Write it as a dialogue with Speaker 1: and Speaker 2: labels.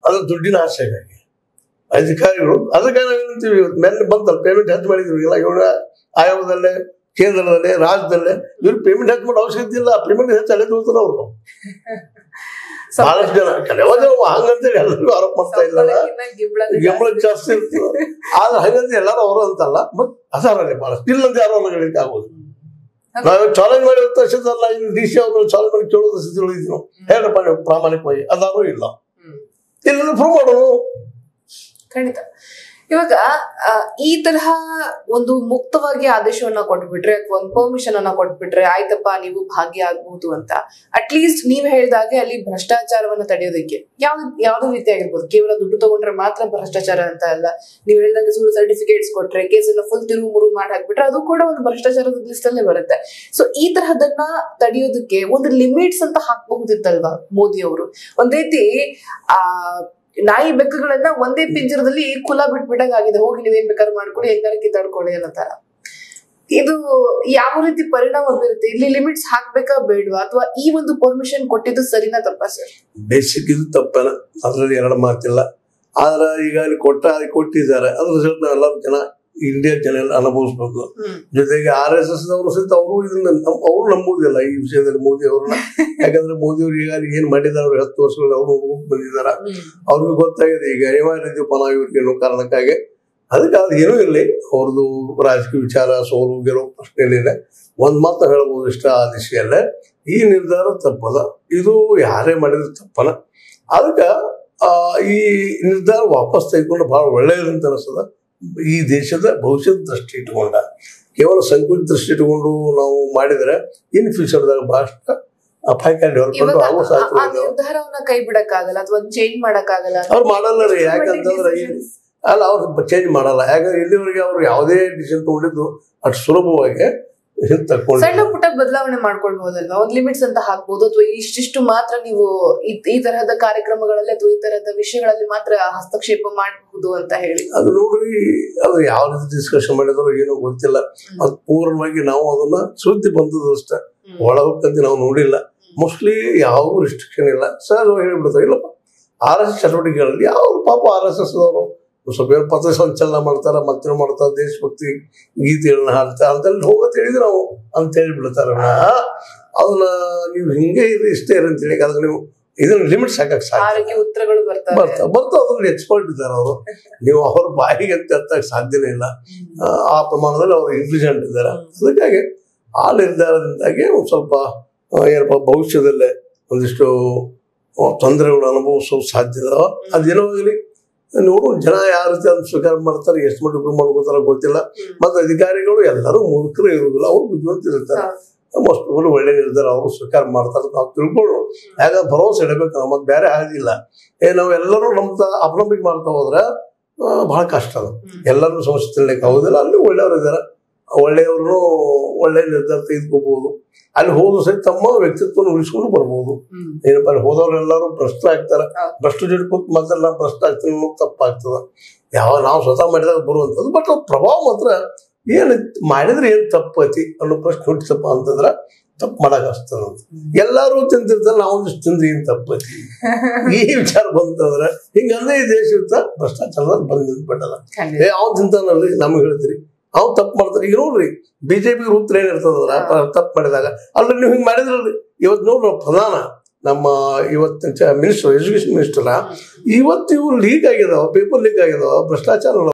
Speaker 1: ಅದು ದುಡ್ಡಿನ ಆಸೆಗಾಗಿ ಅಧಿಕಾರಿಗಳು ಅದಕ್ಕೆ ನಾವು ಏನಂತೀವಿ ಇವತ್ತು ಮೇಲೆ ಬಂತಲ್ಲ ಪೇಮೆಂಟ್ ಹೆಚ್ಚು ಮಾಡಿದ್ವಿ ಇಲ್ಲ ಇವಾಗ ಆಯೋಗದಲ್ಲೇ ಕೇಂದ್ರದಲ್ಲೇ ರಾಜ್ಯದಲ್ಲೇ ಇವ್ರು ಪೇಮೆಂಟ್ ಹೆಚ್ಚು ಮಾಡೋ ಅವಶ್ಯಕತೆ ಇಲ್ಲ ಪೇಮೆಂಟ್ ಹೆಚ್ಚು ಅಲ್ಲೇ ತಗೋತಾರೆ ಅವರು ಬಹಳಷ್ಟು ಜನ ಕೆಲವು ಜನ ಹಂಗಂತೇಳಿ ಎಲ್ಲರಿಗೂ ಆರೋಪ ಮಾಡ್ತಾ ಇಲ್ಲಲ್ಲ
Speaker 2: ಸಂಬಳಕ್ಕಿಂತ ಗಿಂಬಳನೇ
Speaker 1: ಗಮನ ಜಾಸ್ತಿ ಇರ್ತದೆ ಆದ್ರೆ ಹಂಗಂತ ಎಲ್ಲರೂ ಅವರು ಅಂತಲ್ಲ ಬಟ್ ಅಸಾರಲ್ಲಿ ಬಹಳಷ್ಟು ಇಲ್ಲಂತ ಯಾರು ಹೊರಗಡೆ ಆಗೋದು ನಾವು ಚಾಲೆಂಜ್ ಮಾಡಿ ತಕ್ಷಣ ಇನ್ನು ಡಿ ಸಿ ಅವರು ಚಾಲೆಂಜ್ ಮಾಡಿ ಕೇಳೋದು ಸ್ಥಿತಿ ಉಳಿದ್ವಿ ನಾವು ಹೇಳಪ್ಪ ನೀವು ಪ್ರಾಮಾಣಿಕವಾಗಿ ಅದಾರು ಇಲ್ಲ
Speaker 2: ಹ್ಮ್.
Speaker 1: ಇಲ್ಲ ಪ್ರೂವ್ ಮಾಡೋಣ
Speaker 2: ಖಂಡಿತ ಇವಾಗ ಆ, ಈ ತರಹ ಒಂದು ಮುಕ್ತವಾಗಿ ಆದೇಶವನ್ನ ಕೊಟ್ಬಿಟ್ರೆ ಅಥವಾ ಒಂದು ಪರ್ಮಿಷನ್ ಅನ್ನ ಕೊಟ್ಬಿಟ್ರೆ ಆಯ್ತಪ್ಪ ನೀವು ಭಾಗಿಯಾಗಬಹುದು ಅಂತ ಅಟ್ಲೀಸ್ಟ್ ನೀವ್ ಹೇಳ್ದಾಗೆ ಅಲ್ಲಿ ಭ್ರಷ್ಟಾಚಾರವನ್ನ ತಡೆಯೋದಕ್ಕೆ ಯಾವ ಯಾವ್ದೇ ರೀತಿ ಆಗಿರ್ಬೋದು ಕೇವಲ ದುಡ್ಡು ತಗೊಂಡ್ರೆ ಮಾತ್ರ ಭ್ರಷ್ಟಾಚಾರ ಅಂತ ಅಲ್ಲ ನೀವ್ ಹೇಳ್ದಂಗೆ ಸುಳ್ಳು ಸರ್ಟಿಫಿಕೇಟ್ಸ್ ಕೊಟ್ರೆ ಕೇಸನ್ನ ಫುಲ್ ತಿರುವು ಮುರು ಮಾಡಿ ಹಾಕ್ಬಿಟ್ರೆ ಅದು ಕೂಡ ಒಂದು ಭ್ರಷ್ಟಾಚಾರದ ಲಿಸ್ಟ್ ಅಲ್ಲೇ ಬರುತ್ತೆ ಸೊ ಈ ತರಹದನ್ನ ತಡೆಯೋದಕ್ಕೆ ಒಂದು ಲಿಮಿಟ್ಸ್ ಅಂತ ಹಾಕಬಹುದಿತ್ತಲ್ವಾ ಮೋದಿ ಅವರು ಒಂದ್ ರೀತಿ ಆ ನಾಯಿ ಬೆಕ್ಕುಗಳನ್ನ ಒಂದೇ ಪಿಂಜರದಲ್ಲಿ ಕುಲ ಬಿಟ್ಬಿಟ್ಟಂಗ ಆಗಿದೆ ಹೋಗಿ ನೀವೇನ್ ಬೇಕಾದ್ರೂ ಮಾಡ್ಕೊಳ್ಳಿ ಹೆಂಗಾರ ಕಿತ್ತಾಡ್ಕೊಳ್ಳಿ ಅನ್ನೋ ತರ ಇದು ಯಾವ ರೀತಿ ಪರಿಣಾಮ ಬೀರುತ್ತೆ ಇಲ್ಲಿ ಲಿಮಿಟ್ಸ್ ಹಾಕ್ಬೇಕಾ ಬೇಡವಾ ಅಥವಾ ಈ ಒಂದು ಪರ್ಮಿಷನ್ ಕೊಟ್ಟಿದ್ದು ಸರಿನಾ ತಪ್ಪಾ ಸರ್
Speaker 1: ಬೇಸಿಕ್ ಇದು ತಪ್ಪೇನ ಅದರಲ್ಲಿ ಎರಡು ಮಾತಿಲ್ಲ ಆದ್ರೆ ಈಗ ಅಲ್ಲಿ ಕೊಟ್ಟ ಅಲ್ಲಿ ಕೊಟ್ಟಿದ್ದಾರೆ ಅದ್ರ ರಿಸಲ್ಟ್ ಎಲ್ಲರೂ ಜನ ಇಂಡಿಯಾ ಜನ ಎಲ್ಲ ಅನುಭವಿಸ್ಬೇಕು ಜೊತೆಗೆ ಆರ್ ಎಸ್ ಎಸ್ ದವರು ಸಹಿತ ಅವರು ಇದನ್ನ ನಮ್- ಅವರು ನಂಬುದಿಲ್ಲ ಈ ವಿಷಯದಲ್ಲಿ ಮೋದಿ ಅವ್ರನ್ನ ಯಾಕಂದ್ರೆ ಮೋದಿ ಅವ್ರು ಈಗ ಏನ್ ಮಾಡಿದ್ದಾರೆ ಅವ್ರು ಹತ್ತು ವರ್ಷಗಳು ಅವರು ಹೋಗ್ಬಿಟ್ಟು ಬಂದಿದ್ದಾರೆ ಅವ್ರಿಗೂ ಗೊತ್ತಾಗಿದೆ ಈಗ ಅನಿವಾರ್ಯ ಇದೀವಪ್ಪ ನಾವು ಇವ್ರಿಗೆ ಅನ್ನೋ ಕಾರಣಕ್ಕಾಗಿ ಅದಕ್ಕೆ ಅದು ಏನೂ ಇರಲಿ ಅವ್ರದ್ದು ರಾಜಕೀಯ ವಿಚಾರ ಸೋಲು ಗೆಲುವು ಪ್ರಶ್ನೆಯಲ್ಲಿದೆ ಒಂದ್ ಮಾತು ಹೇಳ್ಬೋದು ಇಷ್ಟ ಆ ದಿಶೆಯಲ್ಲೇ ಈ ನಿರ್ಧಾರ ತಪ್ಪದ ಇದು ಯಾರೇ ಮಾಡಿದ್ರು ತಪ್ಪನ ಅದಕ್ಕೆ ಆ, ಈ ನಿರ್ಧಾರ ವಾಪಸ್ ತೆಗೆದುಕೊಂಡು ಬಹಳ ಒಳ್ಳೆಯದಂತ ಅನಿಸ್ತದ ಈ ದೇಶದ ಭವಿಷ್ಯದ ದೃಷ್ಟಿ ಇಟ್ಕೊಂಡ ಕೇವಲ ಸಂಕುಚಿತ ದೃಷ್ಟಿ ಇಟ್ಕೊಂಡು ನಾವು ಮಾಡಿದ್ರೆ ಇನ್ ಫ್ಯೂಚರ್ದಾಗ ಬಹಳಷ್ಟು ಅಪಾಯಕಾರಿ ಡೆವಲಪ್ಮೆಂಟ್
Speaker 2: ಇವಾಗ
Speaker 1: ಆಗೋ
Speaker 2: ಆ- ಆ
Speaker 1: ಸಾಧ್ಯತೆ ಇದೆ
Speaker 2: ನಿರ್ಧಾರವನ್ನ ಕೈ ಬಿಡಕ್ಕಾಗಲ್ಲ ಅಥವಾ ಚೇಂಜ್ ಮಾಡಕ್ಕಾಗಲ್ಲ
Speaker 1: ಅವ್ರು ಮಾಡಲ್ಲ ರೀ ಯಾಕಂತಂದ್ರೆ ಈ- ಅಲ್ಲ ಅವ್ರು ಚೇಂಜ್ ಮಾಡಲ್ಲ ಯಾಕಂದ್ರೆ ಇಲ್ಲಿವರೆಗೆ ಅವ್ರು ಯಾವುದೇ ಡಿಸಿಷನ್ ತಗೊಂಡಿದ್ದು ಅಷ್ಟು ಸುಲಭವಾಗಿ ಹಿಂದೆ ತಕೊಂಡು
Speaker 2: ಸಣ್ಣ ಪುಟ್ಟ ಬದಲಾವಣೆ ಮಾಡ್ಕೊಳ್ಬಹುದಲ್ವಾ ಒಂದ್ ಲಿಮಿಟ್ಸ್ ಅಂತ ಹಾಕ್ಬೋದು ಅಥವಾ ಇಷ್ಟಿಷ್ಟು ಮಾತ್ರ ನೀವು ಈ- ಈ ತರಹದ ಕಾರ್ಯಕ್ರಮಗಳಲ್ಲಿ ಅಥವಾ ಈ ತರಹದ ವಿಷಯಗಳಲ್ಲಿ ಮಾತ್ರ ಹಸ್ತಕ್ಷೇಪ ಮಾಡಬಹುದು ಅಂತ ಹೇಳಿ
Speaker 1: ಅದು ನೋಡ್ರಿ ಅದು ಯಾವ ರೀತಿ ಡಿಸ್ಕಷನ್ ಮಾಡಿದ್ರು ಏನೋ ಗೊತ್ತಿಲ್ಲ ಅದು ಪೂರ್ಣವಾಗಿ ನಾವು ಅದನ್ನ ಸುದ್ದಿ ಬಂದದ್ದು ಅಷ್ಟೇ
Speaker 2: ಹ್ಮ್.
Speaker 1: ಒಳಗೋಕ್ಕಂತ ನಾವು ನೋಡಿಲ್ಲ ಮೋಸ್ಟ್ಲಿ ಯಾವ ರಿಸ್ಟ್ರಿಕ್ಷನ್ ಇಲ್ಲ ಸರ್ ಹೇಳ್ಬಿಡ್ತಾರೆ ಇಲ್ಲಪ್ಪ ಆರ್ ಎಸ್ ಎಸ್ ಚಟುವಟಿಕೆಗಳಲ್ಲಿ ಯಾವ ಪಾಪ ಆರ್ ಎಸ್ ಎಸ್ ಅವರು ಸ್ವಲ್ಪ ಏನೋ ಪಥ ಸಂಚಲನ ಮಾಡ್ತಾರ ಮತ್ತೇನೋ ಮಾಡ್ತಾರ ದೇಶಭಕ್ತಿ ಗೀತೆಗಳನ್ನ ಹಾಡ್ತಾರೆ ಅಂತೇಳಿ ಹೋಗತ್ ಹೇಳಿದ್ರೆ ನಾವು ಅಂತ ಹೇಳಿಬಿಡ್ತಾರ ಅದನ್ನ ನೀವು ಹಿಂಗೆ ಇರಿ ಇಷ್ಟೇ ಇರಿ ಅಂತ ಹೇಳಿ ಅದಕ್ಕೆ ನೀವು ಇದನ್ನ ಲಿಮಿಟ್ಸ್ ಹಾಕಕ್ ಸಾಧ್ಯ
Speaker 2: ಆರೋಗ್ಯ ಉತ್ತರಗಳು ಬರ್ತಾರೆ
Speaker 1: ಬರ್ತಾ ಬರ್ತಾ ಅದ್ರಲ್ಲಿ ಎಕ್ಸ್ಪರ್ಟ್ ಇದ್ದಾರೆ ಅವರು ನೀವು ಅವ್ರ ಬಾಯಿಗೆ ಅಂತ ಎತ್ತಕ್ಕೆ ಸಾಧ್ಯನೇ ಇಲ್ಲ ಆ, ಆ ಪ್ರಮಾಣದಲ್ಲಿ ಅವರು ಇಂಟೆಲಿಜೆಂಟ್ ಇದ್ದಾರೆ ಅದಕ್ಕಾಗಿ ಆ ನಿರ್ಧಾರದಿಂದಾಗಿ ಒಂದು ಸ್ವಲ್ಪ ಆ, ಏನಪ್ಪ ಭವಿಷ್ಯದಲ್ಲೇ ಒಂದಿಷ್ಟು ಆ, ತೊಂದರೆಗಳು ಅನುಭವಿಸೋ ಸಾಧ್ಯ ಇದಾವ ಅದೇನೋ ಆಗಲಿ ನೋಡು ಜನ ಯಾವ ರೀತಿ ಅದನ್ನ ಸ್ವೀಕಾರ ಮಾಡ್ತಾರೆ ಎಷ್ಟು ಮಟ್ಟಿಗೆ ಉಪಯೋಗ ಮಾಡ್ಕೋತಾರ ಗೊತ್ತಿಲ್ಲ ಮತ್ತೆ ಅಧಿಕಾರಿಗಳು ಎಲ್ಲರೂ ಮೂರ್ಖರು ಇರುವುದಿಲ್ಲ ಅವ್ರು ಬುದ್ಧಿವಂತ ಇರ್ತಾರೆ ಮೋಸ್ಟ್ ಒಳ್ಳೆ ನಿರ್ಧಾರ ಅವರು ಸ್ವೀಕಾರ ಮಾಡ್ತಾರೆ ನಾವು ತಿಳ್ಕೊಂಡು ಯಾಕಂದ್ರೆ ಭರವಸೆ ಇಡಬೇಕು ನಾವು ಮತ್ತೆ ಬೇರೆ ಆಗೋದಿಲ್ಲ ಏ ನಾವು ಎಲ್ಲರೂ ನಮ್ಮ ತ- ಅಪನಂಬಿಕೆ ಮಾಡ್ತಾ ಹೋದ್ರೆ ಆ, ಬಹಳ ಕಷ್ಟ ಅದು ಎಲ್ಲರೂ ಸಮಸ್ಯೆ ತಿಳ್ಲಿಕ್ಕೆ ಆಗೋದಿಲ್ಲ ಅಲ್ಲಿ ಒಳ್ಳೆಯವರು ಇದ್ದಾರೆ ಒಳ್ಳೆಯವ್ರನ್ನು ಒಳ್ಳೆ ನಿರ್ಧಾರ ತೆಗೆದುಕೋಬಹುದು ಅಲ್ಲಿ ಹೋದ್ರು ಸಹಿತ ತಮ್ಮ ವ್ಯಕ್ತಿತ್ವವನ್ನು ಉಳಿಸ್ಕೊಂಡು ಬರ್ಬೋದು ಏನಪ್ಪ ಅಲ್ಲಿ ಹೋದವರೆಲ್ಲರೂ ಭ್ರಷ್ಟ ಆಗ್ತಾರೆ
Speaker 2: ಹೌದು.
Speaker 1: ಭ್ರಷ್ಟ ಜೋಡಿ ಕೂತ್ ಮಾತ್ರ ನಾವು ಭ್ರಷ್ಟ ಆಗ್ತೀವಿ ಅನ್ನೋದು ತಪ್ಪಾಗ್ತದೆ ಯಾವ ನಾವು ಸ್ವತಃ ಮಾಡಿದಾಗ ಬರುವಂಥದ್ದು ಬಟ್ ಅದ್ರ ಪ್ರಭಾವ ಮಾತ್ರ ಏನು ಮಾಡಿದ್ರೆ ಏನು ತಪ್ಪತಿ ಅನ್ನೋ ಪ್ರಶ್ನೆ ಹುಟ್ಟಿಸಪ್ಪ ಅಂತಂದ್ರೆ ತಪ್ಪು ಮಾಡಕ್ ಹಚ್ತದ ಎಲ್ಲರೂ ತಿಂತಿರ್ತಾರೆ ನಾವು ಒಂದಿಷ್ಟು ತಿಂದ್ರೆ ಏನು ತಪ್ಪತಿ ಈ ವಿಚಾರ ಬಂತಂದ್ರೆ ಹಿಂಗಂದ್ರೆ ಈ ದೇಶದ ಭ್ರಷ್ಟಾಚಾರದಲ್ಲಿ ಬಂದು ನಿಂತ್ಬಿಟ್ಟದ ಏ ಅವ್ನು ತಿಂತಾನಲ್ರಿ ನಮಗೆ ಹೇಳ್ತೀರಿ ಅವ್ನು ತಪ್ಪು ಮಾಡ್ತಾರೆ ಈಗ ನೋಡ್ರಿ ಬಿಜೆಪಿ ಉತ್ತರ ಏನಿರ್ತದಲ್ಲ ತಪ್ಪು ಮಾಡಿದಾಗ ಅಲ್ಲ ನೀವು ಹಿಂಗೆ ಮಾಡಿದ್ರಲ್ರಿ ಇವತ್ತು ನೋಡ್ರಿ ಪ್ರಧಾನ ನಮ್ಮ ಇವತ್ತಿನ ಮಿನಿಸ್ಟರ್ ಎಜುಕೇಶನ್ ಮಿನಿಸ್ಟರ್ ಇವತ್ತು ಇವು ಲೀಕ್ ಆಗಿದಾವ ಪೇಪರ್ ಲೀಕ್ ಆಗಿದಾವ ಭ್ರಷ್ಟಾಚಾರ